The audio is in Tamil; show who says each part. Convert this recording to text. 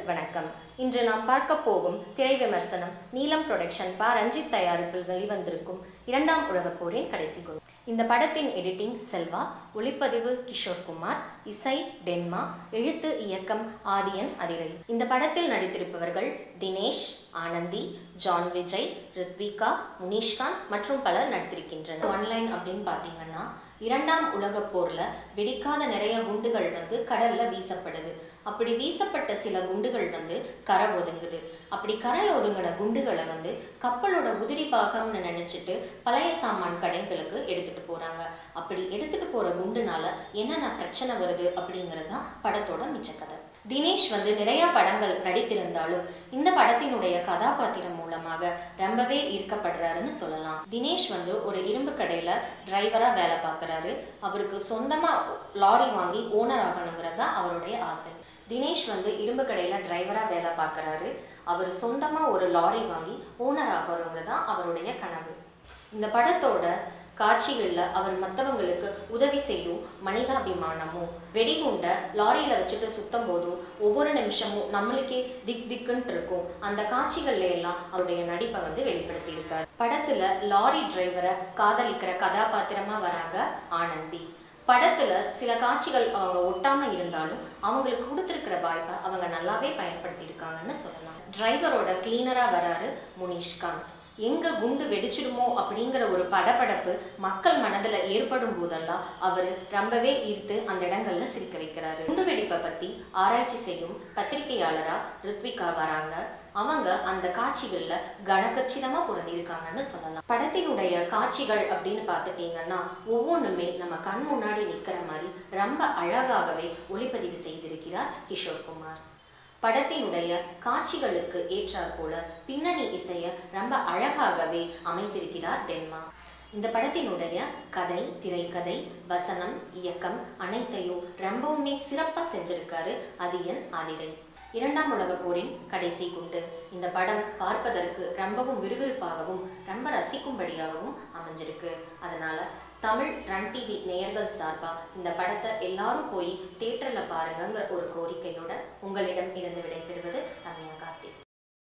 Speaker 1: வணக்கம் இன்று நாம் பார்க்க போகும் திரை விமர்சனம் நீலம் புரொடக்ஷன் பா ரஞ்சித் தயாரிப்பில் வெளிவந்திருக்கும் இரண்டாம் உலகப் போரின் கடைசி கோல் இந்த படத்தின் எடிட்டிங் செல்வா ஒளிப்பதிவு கிஷோர் குமார் இசை டென்மா எழுத்து இயக்கம் ஆதியன் அதிரை இந்த படத்தில் நடித்திருப்பவர்கள் தினேஷ் ஆனந்தி ஜான் விஜய் ரித்விகா முனீஷ்காந்த் மற்றும் பலர் நடித்திருக்கின்றனர் ஆன்லைன் அப்படின்னு பார்த்தீங்கன்னா இரண்டாம் உலகப் போர்ல வெடிக்காத நிறைய குண்டுகள் வந்து கடல்ல வீசப்படுது அப்படி வீசப்பட்ட சில குண்டுகள் வந்து கரை ஒதுங்குது அப்படி கரை ஒதுங்கின குண்டுகளை வந்து கப்பலோட உதிரி பாகம்னு நினைச்சிட்டு பழைய சாமான் கடைகளுக்கு எடுத்துட்டு போறாங்க அப்படி எடுத்துட்டு போற குண்டுனால என்னென்ன பிரச்சனை வருது அப்படிங்கிறது தான் படத்தோட மிச்ச கதை தினேஷ் வந்து நிறைய படங்கள் நடித்திருந்தாலும் இந்த படத்தினுடைய கதாபாத்திரம் மூலமாக ரொம்பவே ஈர்க்கப்படுறாருன்னு சொல்லலாம் தினேஷ் வந்து ஒரு இரும்பு கடையில டிரைவரா வேலை பார்க்கறாரு அவருக்கு சொந்தமா லாரி வாங்கி ஓனர் ஆகணுங்கிறது தான் அவருடைய ஆசை தினேஷ் வந்து இரும்பு கடையில டிரைவரா வேலை பார்க்கறாரு அவர் சொந்தமா ஒரு லாரி வாங்கி ஓனர் ஆகணுங்கிறது தான் அவருடைய கனவு இந்த படத்தோட காட்சிகளில் அவர் மற்றவங்களுக்கு உதவி செய்யும் மனிதாபிமானமும் வெடிகுண்டை லாரியில் வச்சுட்டு சுத்தம் போதும் ஒவ்வொரு நிமிஷமும் நம்மளுக்கே திக் திக்குன்ட்டு இருக்கும் அந்த காட்சிகள்ல எல்லாம் அவருடைய நடிப்பை வந்து வெளிப்படுத்தியிருக்கார் படத்துல லாரி டிரைவரை காதலிக்கிற கதாபாத்திரமா வராங்க ஆனந்தி படத்துல சில காட்சிகள் அவங்க ஒட்டாம இருந்தாலும் அவங்களுக்கு கொடுத்துருக்கிற வாய்ப்பை அவங்க நல்லாவே பயன்படுத்தியிருக்காங்கன்னு சொல்லலாம் டிரைவரோட கிளீனரா வராரு முனீஷ்காந்த் எங்க குண்டு வெடிச்சிடுமோ அப்படிங்கிற ஒரு படபடப்பு மக்கள் மனதுல ஏற்படும் போதெல்லாம் அவர் ரொம்பவே ஈர்த்து அந்த இடங்கள்ல சிரிக்க வைக்கிறாரு குண்டு வெடிப்பை பத்தி ஆராய்ச்சி செய்யும் பத்திரிகையாளரா ரித்விகா வராங்க அவங்க அந்த காட்சிகள்ல கனகச்சிதமா பொருந்திருக்காங்கன்னு சொல்லலாம் படத்தினுடைய காட்சிகள் அப்படின்னு பார்த்துட்டீங்கன்னா ஒவ்வொன்றுமே நம்ம கண் முன்னாடி நிக்கிற மாதிரி ரொம்ப அழகாகவே ஒளிப்பதிவு செய்திருக்கிறார் கிஷோர் குமார் படத்தினுடைய காட்சிகளுக்கு ஏற்றாற் போல பின்னணி இசையை ரொம்ப அழகாகவே அமைத்திருக்கிறார் டென்மா இந்த படத்தினுடைய கதை திரைக்கதை வசனம் இயக்கம் அனைத்தையும் ரொம்பவுமே சிறப்பாக செஞ்சிருக்காரு அதியன் ஆதிரை இரண்டாம் உலகப் போரின் கடைசி குண்டு இந்த படம் பார்ப்பதற்கு ரொம்பவும் விறுவிறுப்பாகவும் ரொம்ப ரசிக்கும்படியாகவும் அமைஞ்சிருக்கு அதனால தமிழ் ரன் டிவி நேயர்கள் சார்பா இந்த படத்தை எல்லாரும் போய் தேட்டரில் பாருங்கங்கிற ஒரு கோரிக்கையோட உங்களிடம் இருந்து விடைபெறுவது ரம்யா கார்த்திக்